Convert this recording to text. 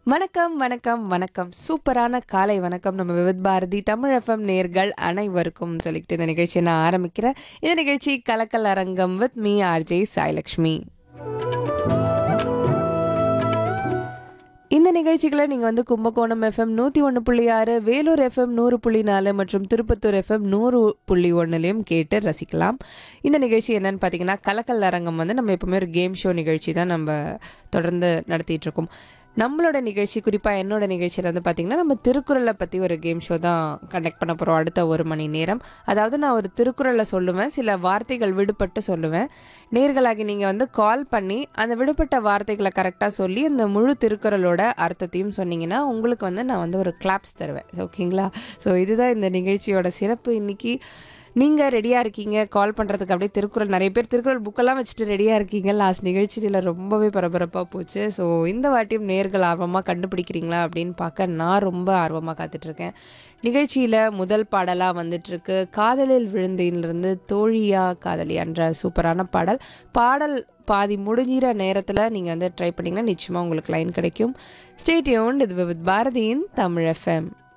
வணக்கம் வணக்கம் வணக்கம் சூப்பரான காலை வணக்கம் நம்ம விவித் பாரதி தமிழ் எஃப்எம் நேர்கள் அனைவருக்கும் சொல்லிக்கிட்டு இந்த நிகழ்ச்சியை நான் ஆரம்பிக்கிறேன் இந்த நிகழ்ச்சி கலக்கல் அரங்கம் வித் மீ ஆர்ஜே சாய்லக்ஷ்மி இந்த நிகழ்ச்சிகளை நீங்கள் வந்து கும்பகோணம் எஃப்எம் நூற்றி ஒன்று புள்ளி ஆறு வேலூர் எஃப்எம் நூறு புள்ளி நாலு மற்றும் திருப்பத்தூர் எஃப்எம் நூறு புள்ளி ஒன்றுலையும் கேட்டு ரசிக்கலாம் இந்த நிகழ்ச்சி என்னன்னு பார்த்தீங்கன்னா கலக்கல் அரங்கம் வந்து நம்ம எப்பவுமே ஒரு கேம் ஷோ நிகழ்ச்சி தான் நம்ம தொடர்ந்து நடத்திட்டு இருக்கோம் நம்மளோட நிகழ்ச்சி குறிப்பாக என்னோட நிகழ்ச்சியில் வந்து பார்த்திங்கன்னா நம்ம திருக்குறளை பற்றி ஒரு கேம் ஷோ தான் கண்டக்ட் பண்ண போகிறோம் அடுத்த ஒரு மணி நேரம் அதாவது நான் ஒரு திருக்குறளை சொல்லுவேன் சில வார்த்தைகள் விடுபட்டு சொல்லுவேன் நேர்களாகி நீங்கள் வந்து கால் பண்ணி அந்த விடுபட்ட வார்த்தைகளை கரெக்டாக சொல்லி அந்த முழு திருக்குறளோட அர்த்தத்தையும் சொன்னீங்கன்னா உங்களுக்கு வந்து நான் வந்து ஒரு கிளாப்ஸ் தருவேன் ஓகேங்களா ஸோ இதுதான் இந்த நிகழ்ச்சியோட சிறப்பு இன்னைக்கு நீங்கள் ரெடியாக இருக்கீங்க கால் பண்ணுறதுக்கு அப்படியே திருக்குறள் நிறைய பேர் திருக்குறள் புக்கெல்லாம் வச்சுட்டு ரெடியாக இருக்கீங்க லாஸ்ட் நிகழ்ச்சியில் ரொம்பவே பரபரப்பாக போச்சு ஸோ இந்த வாட்டியும் நேர்கள் ஆர்வமாக கண்டுபிடிக்கிறீங்களா அப்படின்னு பார்க்க நான் ரொம்ப ஆர்வமாக காத்துட்ருக்கேன் நிகழ்ச்சியில் முதல் பாடலாக வந்துட்டுருக்கு காதலில் விழுந்தேன்லேருந்து தோழியா காதலியான்ற சூப்பரான பாடல் பாடல் பாதி முடிஞ்சிற நேரத்தில் நீங்கள் வந்து ட்ரை பண்ணிங்கன்னா நிச்சயமாக உங்களுக்கு லைன் கிடைக்கும் ஸ்டேட்யூன் இது வித் பாரதியின் தமிழ் எஃப்எம்